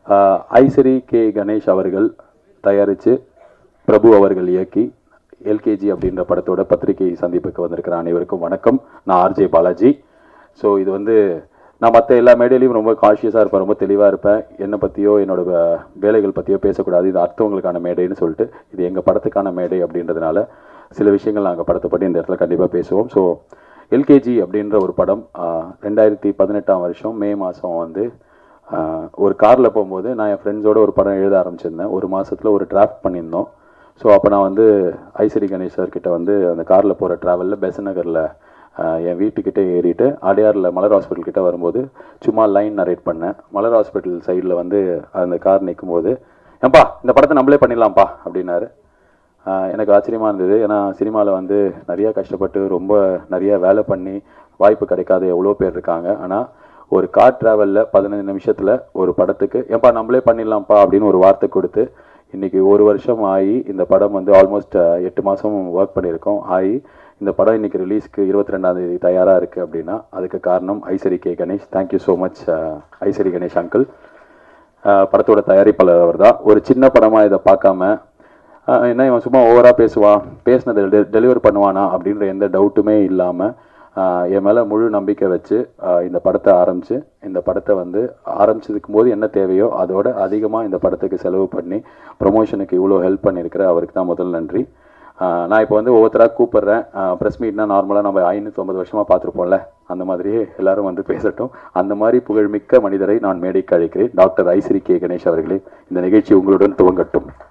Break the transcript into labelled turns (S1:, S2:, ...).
S1: ஆஹ் Ishari K Ganesh அவர்கள் தயாரித்து பிரபு அவர்கள் இயக்கி எல்கேஜி அப்படின்ற படத்தோட பத்திரிகை சந்திப்புக்கு வந்திருக்கிற அனைவருக்கும் வணக்கம் நான் ஆர்ஜே பாலாஜி ஸோ இது வந்து நான் மற்ற எல்லா மேடையிலையும் ரொம்ப காஷியஸாக இருப்பேன் ரொம்ப தெளிவாக இருப்பேன் என்னை பற்றியோ என்னோட வே- வேலைகள் பற்றியோ பேசக்கூடாது இது அடுத்தவங்களுக்கான மேடைன்னு சொல்லிட்டு இது எங்கள் படத்துக்கான மேடை அப்படின்றதுனால சில விஷயங்கள் நாங்கள் படத்தை பற்றி இந்த இடத்துல கண்டிப்பாக பேசுவோம் ஸோ எல்கேஜி அப்படின்ற ஒரு படம் ஆஹ், ரெண்டாயிரத்தி பதினெட்டாம் வருஷம் மே மாதம் வந்து ஆஹ், ஒரு காரில் போகும்போது நான் என் ஃப்ரெண்ட்ஸோட ஒரு படம் எழுத ஆரம்பிச்சிருந்தேன் ஒரு மாசத்துல ஒரு டிராஃப்ட் பண்ணியிருந்தோம் ஸோ அப்போ நான் வந்து ஐஸ்வரி கணேஷ் சார் கிட்ட வந்து அந்த காரில் போகிற ட்ராவலில் பெசநகரில் என் வீட்டுக்கிட்டே ஏறிட்டு அடையாரில் மலர் ஹாஸ்பிட்டல் கிட்ட வரும்போது சும்மா லைன் நரேட் பண்ணேன் மலர் ஹாஸ்பிட்டல் சைடில் வந்து அந்த கார் நிற்கும் போது ஏன்பா இந்த படத்தை நம்மளே பண்ணிடலாம்ப்பா அப்படின்னாரு ஆஹ் எனக்கு ஆச்சரியமாக இருந்தது ஏன்னா சினிமாவில் வந்து நிறைய கஷ்டப்பட்டு ரொம்ப நிறைய வேலை பண்ணி வாய்ப்பு கிடைக்காத எவ்வளோ பேர் இருக்காங்க ஆனால் ஒரு கார் ட்ராவலில் பதினஞ்சு நிமிஷத்தில் ஒரு படத்துக்கு ஏன்பா நம்மளே பண்ணிடலாம்ப்பா அப்படின்னு ஒரு வார்த்தை கொடுத்து இன்னைக்கு ஒரு வருஷம் ஆகி இந்த படம் வந்து ஆல்மோஸ்ட் எட்டு மாதம் ஒர்க் பண்ணியிருக்கோம் ஆகி இந்த படம் இன்னைக்கு ரிலீஸ்க்கு இருபத்தி ரெண்டாம் தேதி தயாராக இருக்குது அப்படின்னா அதுக்கு காரணம் Ishari K Ganesh thank you so much Ishari Ganesh uncle ஆஹ் படத்தோட தயாரிப்பாளர் அவர் தான் ஒரு சின்ன படமாக இதை பார்க்காம ஆஹ் என்ன இவன் சும்மா ஓவராக பேசுவான் பேசினதை டெ டெலிவர் பண்ணுவானா அப்படின்ற எந்த டவுட்டுமே இல்லாமல் என் மேலே முழு நம்பிக்கை வச்சு ஆஹ் இந்த படத்தை ஆரம்பித்து இந்த படத்தை வந்து ஆரம்பிச்சதுக்கும் போது என்ன தேவையோ அதோட அதிகமாக இந்த படத்துக்கு செலவு பண்ணி ப்ரொமோஷனுக்கு இவ்வளோ ஹெல்ப் பண்ணியிருக்கிற அவருக்கு தான் முதல் நன்றி ஆஹ் நான் இப்போ வந்து ஒவ்வொருத்தராக கூப்பிடுறேன் ப்ரெஸ் மீட்னா நார்மலாக நம்ம ஐநூற்றம்பது வருஷமாக பார்த்துருப்போம்ல அந்த மாதிரியே எல்லாரும் வந்து பேசட்டும் அந்த மாதிரி புகழ்மிக்க மனிதரை நான் மேடைக்கு அழைக்கிறேன் டாக்டர் ஐஸ்ரீ கே கணேஷ் அவர்களே இந்த நிகழ்ச்சி உங்களுடன் துவங்கட்டும்